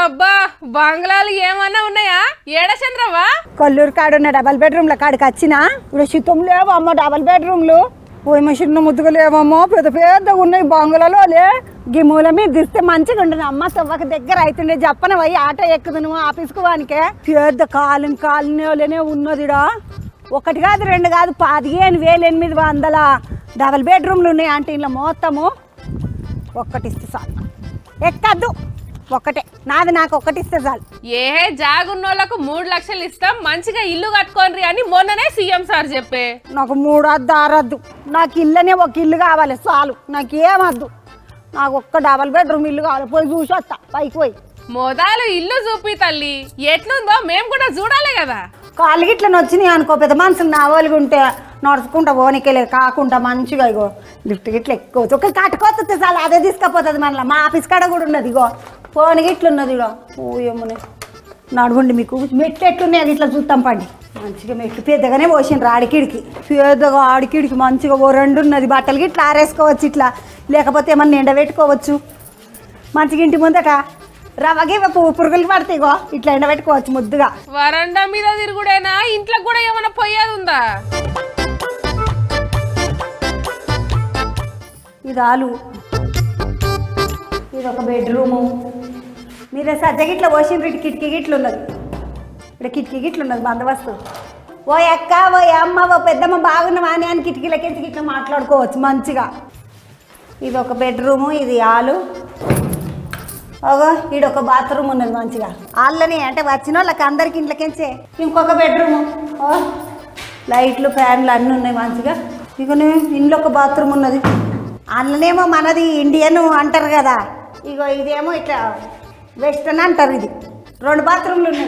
అబ్బా బంగ్లాలు ఏమన్నా ఉన్నాయా ఏడ చంద్రవ్వ కొల్లూరు కాడు ఉన్న డబల్ బెడ్రూమ్ల కాడికి వచ్చిన ఇప్పుడు శుతం లేవు అమ్మ డబల్ బెడ్రూమ్లు ఓ చిన్న ముద్దుగా లేవమ్మో పెద్ద పెద్దగా ఉన్నాయి బంగులలో లే గీ మూల మీద దిస్తే మంచిగా ఉండదు అమ్మ తవ్వక దగ్గర అవుతుండే చెప్పన పోయి ఆటో ఎక్కుదు నువ్వు ఆఫీస్కు వానికే పెద్ద కాలం కాలనీలోనే ఉన్నదిడా ఒకటి కాదు రెండు కాదు పదిహేను వేలు ఎనిమిది వందల డబల్ బెడ్రూమ్లు ఉన్నాయి అంటే ఇంట్లో మొత్తము ఒక్కటి ఇస్తే చాలు ఎక్కద్దు ఒక్కటే నాది నాకు ఒక్కటి ఇస్తే చాలు ఏ జాగున్నోళ్ళకు మూడు లక్షలు ఇస్తాం మంచిగా ఇల్లు కట్టుకోండి అని మొన్ననే సీఎం సార్ చెప్పే నాకు మూడు వద్దు ఆరు వద్దు నాకు ఇల్లనే ఒక ఇల్లు కావాలి చాలు నాకు ఏమద్దు నాకు ఒక్క డబల్ బెడ్రూమ్ ఇల్లు కావాలి పోయి చూసి వస్తా పైకి పోయి మొదలు ఇల్లు చూపి తల్లి ఎట్లుందో మేము కూడా చూడాలి కదా కాళ్ళు గిట్ల వచ్చినాయి అనుకో పెద్ద మనుషులు నా వాళ్ళకి ఉంటే నడుచుకుంటా పోనీకెళ్ళే కాకుండా మంచిగా ఇగో లిఫ్ట్ గిట్ల ఎక్కువ ఒక కట్టుకోతుంది చాలు అదే తీసుకపోతుంది మనలో మా ఆఫీస్ కాడ కూడా ఉన్నది ఇగో పోనీ గిట్ల ఉన్నది ఇగో ఓ ఏమోనే నడుగుండి మీకు మెట్లు ఎట్లున్నాయి ఇట్లా చూస్తాం పండి మంచిగా మెట్లు పెద్దగానే పోసిండ్రు ఆడికిడికి పెద్దగా ఆడికిడికి మంచిగా ఓ రెండు ఉన్నది బట్టలు గిట్ల ఆరేసుకోవచ్చు ఇట్లా లేకపోతే ఏమన్నా ఎండబెట్టుకోవచ్చు మంచిగా ఇంటి ముందట రవ్వకి పువ్వు పురుగులు పడతాయి ఇగో ఇట్లా ఎండబెట్టుకోవచ్చు ముద్దుగా వరండా మీద తిరుగుడేనా ఇంట్లో కూడా ఏమైనా పోయేది ఉందా ఇది ఆలు ఇది ఒక బెడ్రూము మీరు సజ్జ గిట్ల పోసిండ్రు ఇటు కిటికీ గిట్లు ఉన్నది ఇక్కడ కిటికీ గిట్లు ఉన్నది బందోబస్తు ఓ అక్క ఓ అమ్మ ఓ పెద్దమ్మ బాగున్నావా అని అని కిటికీలకి ఇట్లా మాట్లాడుకోవచ్చు మంచిగా ఇది ఒక బెడ్రూము ఇది ఆలు ఓగో ఈడ ఒక బాత్రూమ్ ఉన్నది మంచిగా వాళ్ళని అంటే వచ్చిన వాళ్ళకి అందరికి ఇంట్లోకించే ఇంకొక బెడ్రూము ఓ లైట్లు ఫ్యాన్లు అన్నీ ఉన్నాయి మంచిగా ఇగోనే ఇంట్లో ఒక బాత్రూమ్ ఉన్నది అందులోనేమో మనది ఇండియన్ అంటారు కదా ఇగో ఇదేమో ఇట్లా వెస్టర్న్ అంటారు ఇది రెండు బాత్రూమ్లు ఉన్నాయి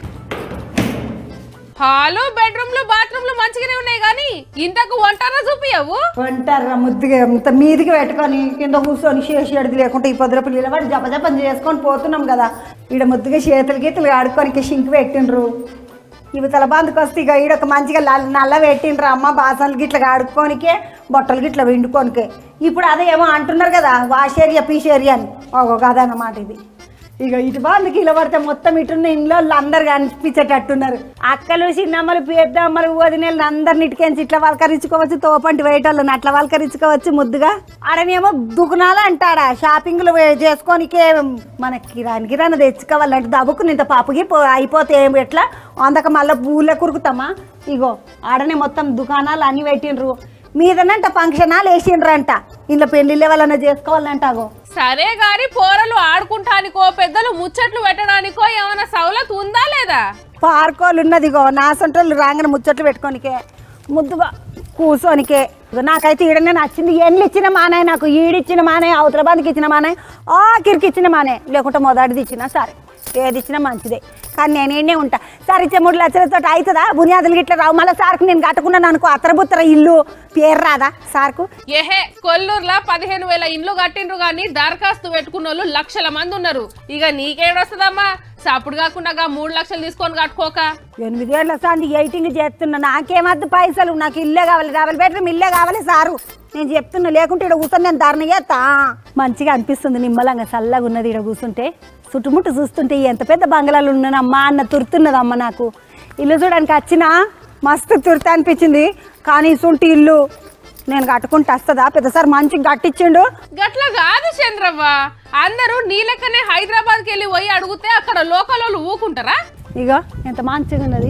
హాలు బెడ్రూమ్లు బాత్రూమ్లు మంచిగానే ఉన్నాయి కానీ ఇంతకు వంటరా చూపియవు వంటారా ముద్దుగా ఇంత మీదికి పెట్టుకొని కింద కూర్చొని చేసేది లేకుంటే ఈ పొద్దున పిల్లలు వాడు జప జపం చేసుకొని పోతున్నాం కదా ఈడ ముద్దుగా చేతులు గీతలు ఆడుకోనికి షింక్ పెట్టిండ్రు ఇవి తల బందుకు వస్తే ఇక ఈడ ఒక మంచిగా నల్ల నల్ల పెట్టిండ్రు అమ్మ బాసనలు గిట్ల ఆడుకోనికే బట్టలు గిట్ల వండుకోనికే ఇప్పుడు అదే ఏమో అంటున్నారు కదా వాష్ ఏరియా పీష్ ఏరియా అని ఒక అదన్నమాట ఇది ఇక ఇటు బాగుంది ఇలా పడితే మొత్తం ఇటున్న ఇంట్లో అందరు కనిపించేటట్టున్నారు అక్కలు చిన్నమ్మలు పెద్దమ్మలు వదినేళ్ళు అందరిని ఇటుకెంచి ఇట్లా వలకరించుకోవచ్చు తోపంటి వేయటోళ్ళని అట్లా వలకరించుకోవచ్చు ముద్దుగా ఆడనేమో దుకుణాలు అంటాడా షాపింగ్లు చేసుకోనికే మన కిరాణి కిరాణా తెచ్చుకోవాలంటే దబ్బుకుని ఇంత పాపకి పో- అయిపోతే ఏం ఎట్లా అందక మళ్ళీ పూలే కురుకుతామా ఇగో ఆడనే మొత్తం దుకాణాలు అన్ని పెట్టిండ్రు మీదనంట ఫంక్షన్ హాల్ వేసిండ్రంట ఇంట్లో పెళ్లిళ్ళ వాళ్ళని చేసుకోవాలంట అగో సరే గాని పోరలు ఆడుకుంటానికో పెద్దలు ముచ్చట్లు పెట్టడానికో ఏమైనా సౌలత్ ఉందా లేదా పార్కోలు ఉన్నది ఇగో నా సొంటలు రాగానే ముచ్చట్లు పెట్టుకోనికే ముద్దుగా కూర్చోనికే ఇగో నాకైతే ఈడనే నచ్చింది ఎన్ని ఇచ్చిన మానే నాకు ఈడిచ్చిన మానే అవతల బందికి ఇచ్చిన మానే ఆ కిరికి ఇచ్చిన మానే లేకుంటే మొదటిది ఇచ్చినా సరే ఏది ఇచ్చినా మంచిదే కానీ నేను ఏడే ఉంటా సరే ఇచ్చే మూడు లక్షలతో అవుతుందా బునియాదులు గిట్ల రావు మళ్ళీ సార్కు నేను కట్టుకున్నాను అనుకో అత్తరబుత్తర ఇల్లు పేరు రాదా సార్కు ఏహే కొల్లూరులో పదిహేను వేల ఇండ్లు కట్టిండ్రు గాని దరఖాస్తు పెట్టుకున్న వాళ్ళు లక్షల మంది ఉన్నారు ఇక నీకేడొస్తుందమ్మా సప్పుడు కాకుండా గా మూడు లక్షలు తీసుకొని కట్టుకోక ఎనిమిదేళ్ల సంది ఎయిటింగ్ చేస్తున్నా నాకేమద్దు పైసలు నాకు ఇల్లే కావాలి డబల్ బెడ్రూమ్ ఇల్లే కావాలి సారు నేను చెప్తున్నా లేకుంటే ఇక్కడ కూర్చొని నేను ధరణ చేస్తా మంచిగా అనిపిస్తుంది నిమ్మలంగా చల్లగా ఉన్నది ఇక్కడ కూర్చుంటే చుట్టుముట్టు చూస్తుంటే ఎంత పెద్ద బంగ్లాలు ఉన్నానమ్మా అన్న తురుతున్నదమ్మ నాకు ఇల్లు చూడడానికి వచ్చినా మస్తు తుర్త అనిపించింది కానీ ఇసుంటి ఇల్లు నేను కట్టుకుంటే వస్తుందా పెద్దసారి మంచిగా కట్టించిండు గట్ల కాదు చంద్రవ్వ అందరూ నీ లెక్కనే హైదరాబాద్కి వెళ్ళి పోయి అడిగితే అక్కడ లోకల్ వాళ్ళు ఊకుంటారా ఇక ఎంత మంచిగా ఉన్నది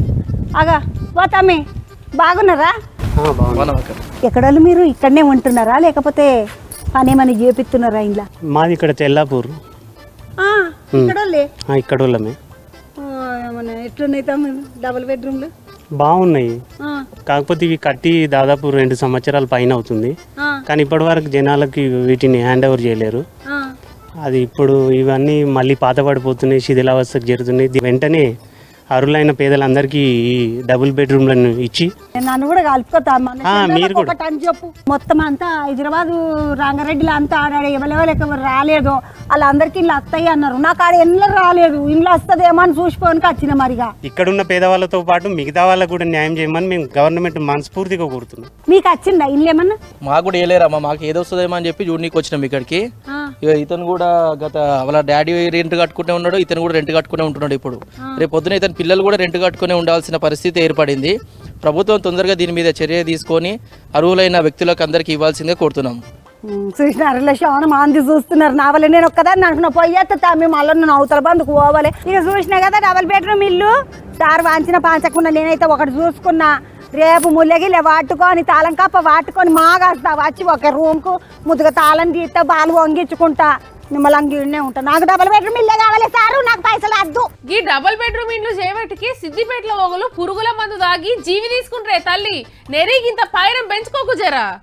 అగా పోతామి బాగున్నారా ఎక్కడోళ్ళు మీరు ఇక్కడనే ఉంటున్నారా లేకపోతే పని ఏమైనా చేపిస్తున్నారా ఇంట్లో మాది ఇక్కడ తెల్లాపూర్ ఇక్కడోళ్ళే ఆ, ఇక్కడ వాళ్ళమే ఏమన్నా ఎట్లున్నాయి తమ్ముడు డబుల్ బెడ్రూమ్లు బాగున్నాయి కాకపోతే ఇవి కట్టి దాదాపు రెండు సంవత్సరాల పైన అవుతుంది కానీ ఇప్పటి వరకు జనాలకి వీటిని హ్యాండ్ ఓవర్ చేయలేరు అది ఇప్పుడు ఇవన్నీ మళ్ళీ పాత పడిపోతున్నాయి శిథిలావస్థకు చేరుతున్నాయి ఇది వెంటనే అరులైన పేదలందరికీ ఈ డబుల్ బెడ్రూమ్లను ఇచ్చి నన్ను కూడా కలుపుకోతా మన ఆ, చెల్లెలకు మీరు కూడా. ఒకటి అని చెప్పు మొత్తం అంతా హైదరాబాద్ రంగారెడ్డిలో అంతా ఆడాడు ఎవరెవరికి ఎవరు రాలేదు వాళ్ళందరికీ ఇల్లు వస్తాయి అన్నారు నాకు ఆడ ఎన్నో రాలేదు ఇల్లు వస్తుందేమో అని చూసిపోనికి వచ్చిన మరిగా ఇక్కడున్న పేదవాళ్ళతో పాటు మిగతా వాళ్ళకు కూడా న్యాయం చేయమని మేము గవర్నమెంట్ మనస్ఫూర్తిగా కోరుతున్నాం మీకు వచ్చిందా ఇల్లు ఏమన్నా మాకు కూడా వేయలేరమ్మా మాకు ఏదో వస్తుందేమో అని చెప్పి చూడనీకి వచ్చినాం ఇక్కడికి ఇక ఇతను కూడా గత వాళ్ళ డాడీ రెంట్ కట్టుకునే ఉన్నాడు ఇతను కూడా రెంట్ కట్టుకునే ఉంటున్నాడు ఇప్పుడు రేపు పొద్దున ఇతను పిల్లలు కూడా రెంట్ కట్టుకునే ఉండాల్సిన పరిస్థితి ఏర్పడింది ప్రభుత్వం తొందరగా దీని మీద చర్య తీసుకొని అర్హులైన వ్యక్తులకు అందరికీ ఇవ్వాల్సిందిగా కోరుతున్నాం ఉమ్, చూసినారు ఇలా శవన మాంది చూస్తున్నారు నా వల్ల నేను ఒక్కదాన్ని అనుకున్నా పోయేస్తా తమ్మి మళ్ళీ నేను అవతల బందుకు పోవాలి ఇక చూసినా కదా డబల్ బెడ్రూమ్ ఇల్లు సార్ వాంచిన పాంచకుండా నేనైతే ఒకటి చూసుకున్నా రేపు ముల్లగిలే వాటుకొని తాళం కప్ప వాటుకొని మాగాస్తా వచ్చి ఒక రూమ్కు ముద్దుగా తాళం తీస్తే బాలు వంగించుకుంటా నిమ్మలంగి ఇన్నే ఉంటా నాకు డబల్ బెడ్రూమ్ ఇల్లే కావాలి సారు నాకు పైసలు వద్దు ఈ డబుల్ బెడ్రూమ్ ఇండ్లు చేయబట్టికి సిద్దిపేటలో ఒకరు పురుగుల మందు దాగి జీవి తీసుకుంటారే తల్లి నెరీగింత పైరం పెంచుకోకు జరా